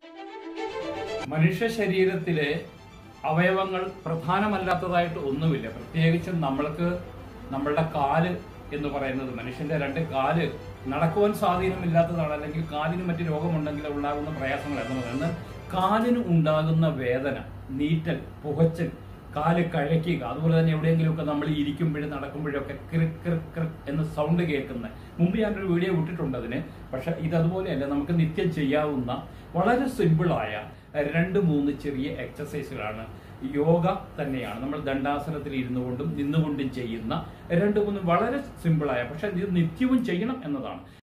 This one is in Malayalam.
മനുഷ്യ ശരീരത്തിലെ അവയവങ്ങൾ പ്രധാനമല്ലാത്തതായിട്ട് ഒന്നുമില്ല പ്രത്യേകിച്ചും നമ്മൾക്ക് നമ്മളുടെ കാല് എന്ന് പറയുന്നത് മനുഷ്യന്റെ രണ്ട് കാല് നടക്കുവാൻ സ്വാധീനമില്ലാത്തതാണ് അല്ലെങ്കിൽ കാലിന് മറ്റ് രോഗമുണ്ടെങ്കിൽ ഉണ്ടാകുന്ന പ്രയാസങ്ങൾ എന്ന് പറയുന്നത് കാലിന് ഉണ്ടാകുന്ന വേദന നീറ്റൽ പുകച്ചൽ കാല് കഴയ്ക്കുക അതുപോലെ തന്നെ എവിടെയെങ്കിലുമൊക്കെ നമ്മൾ ഇരിക്കുമ്പോഴും നടക്കുമ്പോഴൊക്കെ ക്രിക് ക്രിക് ക്രിക് എന്ന സൗണ്ട് കേൾക്കുന്ന മുമ്പ് ഞാനൊരു വീഡിയോ വിട്ടിട്ടുണ്ട് അതിന് പക്ഷെ ഇത് അതുപോലെയല്ല നമുക്ക് നിത്യം ചെയ്യാവുന്ന വളരെ സിമ്പിളായ രണ്ട് മൂന്ന് ചെറിയ എക്സസൈസുകളാണ് യോഗ തന്നെയാണ് നമ്മൾ ദണ്ഡാസനത്തിൽ ഇരുന്നു കൊണ്ടും നിന്നുകൊണ്ടും ചെയ്യുന്ന രണ്ട് മൂന്ന് വളരെ സിമ്പിളായ പക്ഷെ ഇത് നിത്യവും ചെയ്യണം എന്നതാണ്